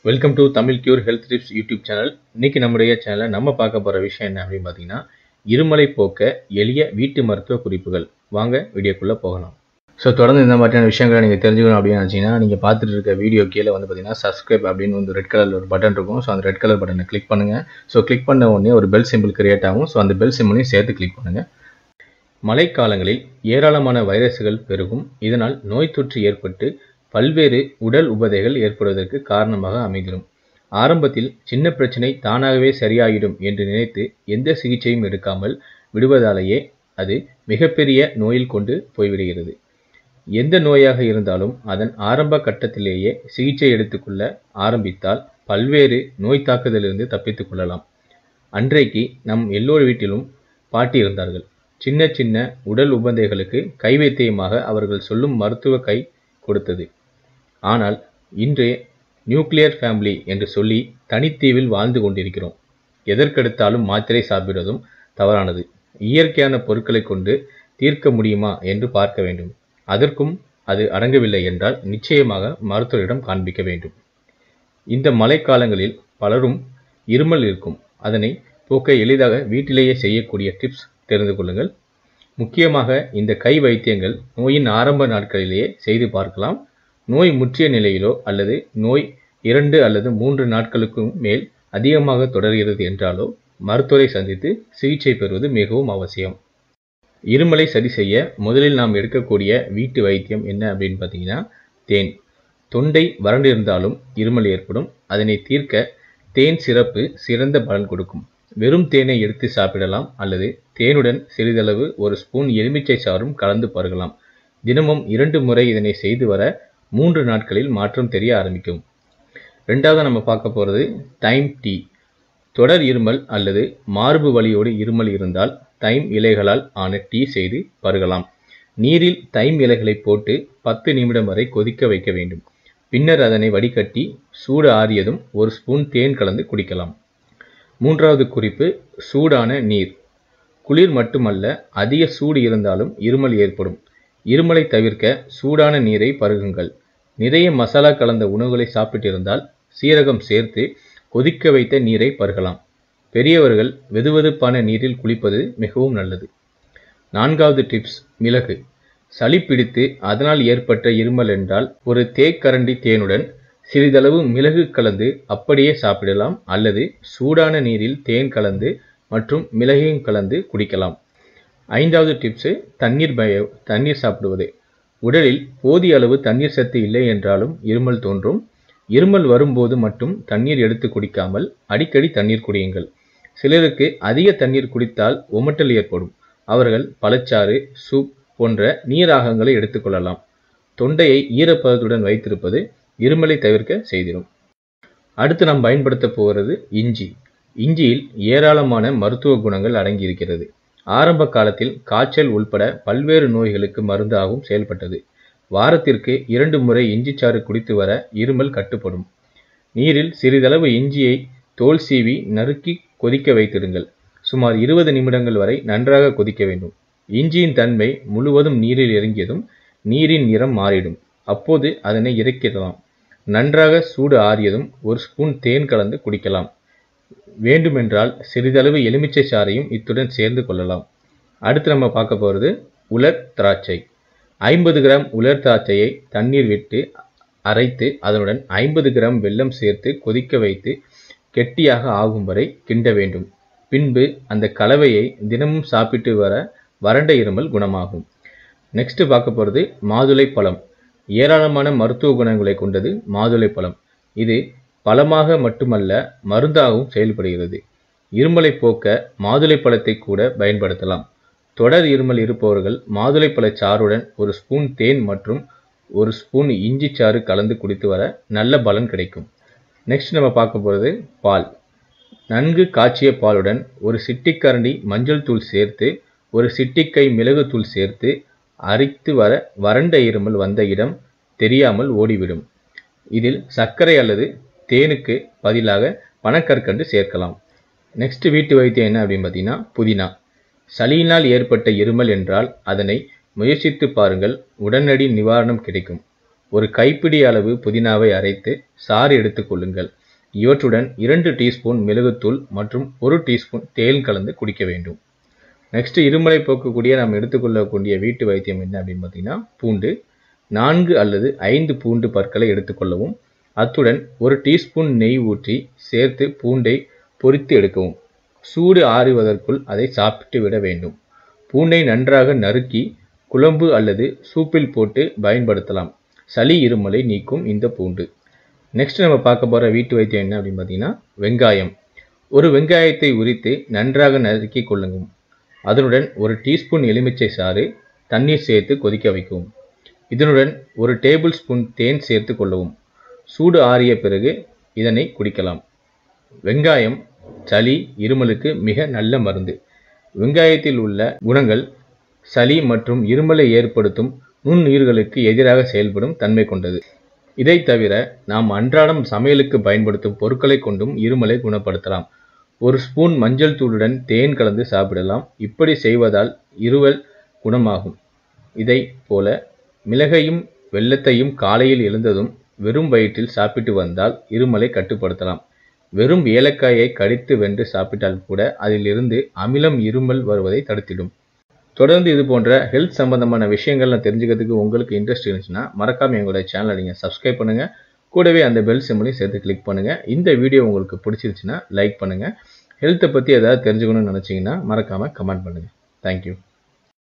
welcome to Tamil cure health tips YouTube channel இன்னைக்கு நம்முடைய சேனலில் நம்ம பார்க்க போகிற விஷயம் என்ன அப்படின்னு பார்த்தீங்கன்னா இருமலை போக்க எளிய வீட்டு மருத்துவ குறிப்புகள் வாங்க வீடியோக்குள்ளே போகலாம் ஸோ தொடர்ந்து இந்த மாதிரியான விஷயங்களை நீங்கள் தெரிஞ்சுக்கணும் அப்படின்னு நினச்சிங்கன்னா நீங்கள் பார்த்துட்டு இருக்க வீடியோ கீழே வந்து பார்த்தீங்கன்னா சப்ஸ்கிரைப் அப்படின்னு வந்து ரெட் கலரில் ஒரு பட்டன் இருக்கும் ஸோ அந்த ரெட் கலர் பட்டனை கிளிக் பண்ணுங்கள் ஸோ கிளிக் பண்ண உடனே ஒரு பெல் சிம்பிள் கிரியேட் ஆகும் ஸோ அந்த பெல் சிம்பிளையும் சேர்த்து கிளிக் பண்ணுங்கள் மழைக்காலங்களில் ஏராளமான வைரஸ்கள் பெருகும் இதனால் நோய் தொற்று ஏற்பட்டு பல்வேறு உடல் உபதைகள் ஏற்படுவதற்கு காரணமாக அமைந்திடும் ஆரம்பத்தில் சின்ன பிரச்சனை தானாகவே சரியாகிடும் என்று நினைத்து எந்த சிகிச்சையும் எடுக்காமல் விடுவதாலேயே அது மிகப்பெரிய நோயில் கொண்டு போய்விடுகிறது எந்த நோயாக இருந்தாலும் அதன் ஆரம்ப கட்டத்திலேயே சிகிச்சை எடுத்துக்கொள்ள ஆரம்பித்தால் பல்வேறு நோய் தாக்குதலிருந்து தப்பித்துக் கொள்ளலாம் அன்றைக்கு நம் எல்லோர் வீட்டிலும் பாட்டி இருந்தார்கள் சின்ன சின்ன உடல் உபந்தைகளுக்கு கைவைத்தியமாக அவர்கள் சொல்லும் மருத்துவ கை கொடுத்தது ஆனால் இன்று நியூக்ளியர் ஃபேமிலி என்று சொல்லி தனித்தீவில் வாழ்ந்து கொண்டிருக்கிறோம் எதற்கெடுத்தாலும் மாத்திரை சாப்பிடுவதும் தவறானது இயற்கையான பொருட்களை கொண்டு தீர்க்க முடியுமா என்று பார்க்க வேண்டும் அதற்கும் அது அடங்கவில்லை என்றால் நிச்சயமாக மருத்துவரிடம் காண்பிக்க வேண்டும் இந்த மழைக்காலங்களில் பலரும் இருமல் இருக்கும் அதனை போக்க எளிதாக வீட்டிலேயே செய்யக்கூடிய டிப்ஸ் தெரிந்து கொள்ளுங்கள் முக்கியமாக இந்த கை வைத்தியங்கள் நோயின் ஆரம்ப நாட்களிலேயே செய்து பார்க்கலாம் நோய் முற்றிய நிலையிலோ அல்லது நோய் இரண்டு அல்லது மூன்று நாட்களுக்கும் மேல் அதிகமாக தொடர்கிறது என்றாலோ மருத்துவரை சந்தித்து சிகிச்சை பெறுவது மிகவும் அவசியம் இருமலை சரி செய்ய முதலில் நாம் எடுக்கக்கூடிய வீட்டு வைத்தியம் என்ன அப்படின்னு பார்த்தீங்கன்னா தேன் தொண்டை வறண்டிருந்தாலும் இருமல் ஏற்படும் அதனை தீர்க்க தேன் சிறப்பு சிறந்த பலன் கொடுக்கும் வெறும் தேனை எடுத்து சாப்பிடலாம் அல்லது தேனுடன் சிறிதளவு ஒரு ஸ்பூன் எலுமிச்சை சாறும் கலந்து பருகலாம் தினமும் இரண்டு முறை இதனை செய்து வர மூன்று நாட்களில் மாற்றம் தெரிய ஆரம்பிக்கும் ரெண்டாவது நம்ம பார்க்க போகிறது டைம் டீ தொடர் இருமல் அல்லது மார்பு வலியோடு இருமல் இருந்தால் தைம் இலைகளால் ஆன டீ செய்து பருகலாம் நீரில் தைம் இலைகளை போட்டு பத்து நிமிடம் வரை கொதிக்க வைக்க வேண்டும் பின்னர் அதனை வடிகட்டி சூடு ஆறியதும் ஒரு ஸ்பூன் தேன் கலந்து குடிக்கலாம் மூன்றாவது குறிப்பு சூடான நீர் குளிர் மட்டுமல்ல அதிக சூடு இருந்தாலும் இருமல் ஏற்படும் இருமலை தவிர்க்க சூடான நீரை பருகுங்கள் நிறைய மசாலா கலந்த உணவுகளை சாப்பிட்டிருந்தால் சீரகம் சேர்த்து கொதிக்க வைத்த நீரை பருகலாம் பெரியவர்கள் வெதுவெதுப்பான நீரில் குளிப்பது மிகவும் நல்லது நான்காவது டிப்ஸ் மிளகு சளி பிடித்து அதனால் ஏற்பட்ட இருமல் என்றால் ஒரு தேக்கரண்டி தேனுடன் சிறிதளவு மிளகு கலந்து அப்படியே சாப்பிடலாம் அல்லது சூடான நீரில் தேன் கலந்து மற்றும் மிளகையும் கலந்து குடிக்கலாம் ஐந்தாவது டிப்ஸு தண்ணீர் பய தண்ணீர் சாப்பிடுவது உடலில் போதிய அளவு தண்ணீர் சத்து இல்லை என்றாலும் இருமல் தோன்றும் இருமல் வரும்போது மட்டும் தண்ணீர் எடுத்து குடிக்காமல் அடிக்கடி தண்ணீர் குடியுங்கள் சிலருக்கு அதிக தண்ணீர் குடித்தால் உமட்டல் ஏற்படும் அவர்கள் பழச்சாறு சூப் போன்ற நீராகங்களை எடுத்துக்கொள்ளலாம் தொண்டையை ஈரப்பதத்துடன் வைத்திருப்பது இருமலை தவிர்க்க செய்திடும் அடுத்து நாம் பயன்படுத்த போகிறது இஞ்சி இஞ்சியில் ஏராளமான மருத்துவ குணங்கள் அடங்கியிருக்கிறது ஆரம்ப காலத்தில் காய்ச்சல் உள்பட பல்வேறு நோய்களுக்கு மருந்தாகவும் செயல்பட்டது வாரத்திற்கு இரண்டு முறை இஞ்சிச்சாறு குடித்து வர இருமல் கட்டுப்படும் நீரில் சிறிதளவு இஞ்சியை தோல் சீவி நறுக்கி கொதிக்க வைத்திடுங்கள் சுமார் இருபது நிமிடங்கள் வரை நன்றாக கொதிக்க வேண்டும் இஞ்சியின் தன்மை முழுவதும் நீரில் இறங்கியதும் நீரின் நிறம் மாறிடும் அப்போது அதனை இறக்கிடலாம் நன்றாக சூடு ஆறியதும் ஒரு ஸ்பூன் தேன் கலந்து குடிக்கலாம் வேண்டுமென்றால் சிறிதளவு எலுமிச்சை சாறையும் இத்துடன் சேர்ந்து கொள்ளலாம் அடுத்து நம்ம பார்க்க போகிறது உலர் திராட்சை ஐம்பது கிராம் உலர் திராட்சையை தண்ணீர் விட்டு அரைத்து அதனுடன் ஐம்பது கிராம் வெல்லம் சேர்த்து கொதிக்க வைத்து கெட்டியாக ஆகும் வரை கிண்ட வேண்டும் பின்பு அந்த கலவையை தினமும் சாப்பிட்டு வர வறண்ட இருமல் குணமாகும் நெக்ஸ்ட் பார்க்க போகிறது மாதுளை பழம் ஏராளமான மருத்துவ குணங்களை கொண்டது மாதுளை பழம் இது பழமாக மட்டுமல்ல மருந்தாகவும் செயல்படுகிறது இருமலை போக்க மாதுளை பழத்தை கூட பயன்படுத்தலாம் தொடர் இருமல் இருப்பவர்கள் மாதுளை பழச்சாறுடன் ஒரு ஸ்பூன் தேன் மற்றும் ஒரு ஸ்பூன் இஞ்சி சாறு கலந்து குடித்து வர நல்ல பலன் கிடைக்கும் நெக்ஸ்ட் நம்ம பார்க்க போகிறது பால் நன்கு காய்ச்சிய பாலுடன் ஒரு சிட்டிக்கரண்டி மஞ்சள் தூள் சேர்த்து ஒரு சிட்டிக்கை மிளகு தூள் சேர்த்து அரைத்து வர வறண்ட இருமல் வந்த இடம் தெரியாமல் ஓடிவிடும் இதில் சர்க்கரை அல்லது தேனுக்கு பதிலாக பனக்கற்கண்டு சேர்க்கலாம் நெக்ஸ்ட் வீட்டு வைத்தியம் என்ன அப்படின்னு பார்த்தீங்கன்னா புதினா சளியினால் ஏற்பட்ட இருமல் என்றால் அதனை முயற்சித்து பாருங்கள் உடனடி நிவாரணம் கிடைக்கும் ஒரு கைப்பிடி அளவு புதினாவை அரைத்து சாறு எடுத்துக்கொள்ளுங்கள் இவற்றுடன் இரண்டு டீஸ்பூன் மிளகுத்தூள் மற்றும் ஒரு டீஸ்பூன் தேன் கலந்து குடிக்க வேண்டும் நெக்ஸ்ட் இருமலை போக்கக்கூடிய நாம் எடுத்துக்கொள்ளக்கூடிய வீட்டு வைத்தியம் என்ன அப்படின்னு பார்த்தீங்கன்னா பூண்டு நான்கு அல்லது ஐந்து பூண்டு பற்களை எடுத்துக்கொள்ளவும் அத்துடன் ஒரு டீஸ்பூன் நெய் ஊற்றி சேர்த்து பூண்டை பொரித்து எடுக்கவும் சூடு ஆறுவதற்குள் அதை சாப்பிட்டு விட வேண்டும் பூண்டை நன்றாக நறுக்கி குழம்பு அல்லது சூப்பில் போட்டு பயன்படுத்தலாம் சளி இருமலை நீக்கும் இந்த பூண்டு நெக்ஸ்ட் நம்ம பார்க்க போகிற வீட்டு வைத்தியம் என்ன அப்படின்னு பார்த்தீங்கன்னா வெங்காயம் ஒரு வெங்காயத்தை உரித்து நன்றாக நறுக்கி கொள்ளுங்கள் அதனுடன் ஒரு டீஸ்பூன் எலுமிச்சை சாறு தண்ணீர் சேர்த்து கொதிக்க வைக்கவும் இதனுடன் ஒரு டேபிள் ஸ்பூன் தேன் சேர்த்து கொள்ளவும் சூடு ஆறிய பிறகு இதனை குடிக்கலாம் வெங்காயம் சளி இருமலுக்கு மிக நல்ல மருந்து வெங்காயத்தில் உள்ள குணங்கள் சளி மற்றும் இருமலை ஏற்படுத்தும் நுண்ணுயிர்களுக்கு எதிராக செயல்படும் தன்மை கொண்டது இதை தவிர நாம் அன்றாடம் சமையலுக்கு பயன்படுத்தும் பொருட்களை கொண்டும் இருமலை குணப்படுத்தலாம் ஒரு ஸ்பூன் மஞ்சள் தூளுடன் தேன் கலந்து சாப்பிடலாம் இப்படி செய்வதால் இருவல் குணமாகும் இதை போல மிளகையும் வெள்ளத்தையும் காலையில் எழுந்ததும் வெறும் வயிற்றில் சாப்பிட்டு வந்தால் இருமலை கட்டுப்படுத்தலாம் வெறும் ஏலக்காயை கடித்து வென்று சாப்பிட்டால் கூட அதிலிருந்து அமிலம் இருமல் வருவதை தடுத்திடும் தொடர்ந்து இது போன்ற ஹெல்த் சம்பந்தமான விஷயங்கள்லாம் தெரிஞ்சுக்கிறதுக்கு உங்களுக்கு இன்ட்ரெஸ்ட் இருந்துச்சுன்னா மறக்காம எங்களோட சேனலை நீங்கள் சப்ஸ்கிரைப் பண்ணுங்க கூடவே அந்த பெல் சிம்லையும் சேர்த்து கிளிக் பண்ணுங்க இந்த வீடியோ உங்களுக்கு பிடிச்சிருச்சுன்னா லைக் பண்ணுங்க ஹெல்த்தை பற்றி ஏதாவது தெரிஞ்சுக்கணும்னு நினச்சிங்கன்னா மறக்காம கமெண்ட் பண்ணுங்க தேங்க்யூ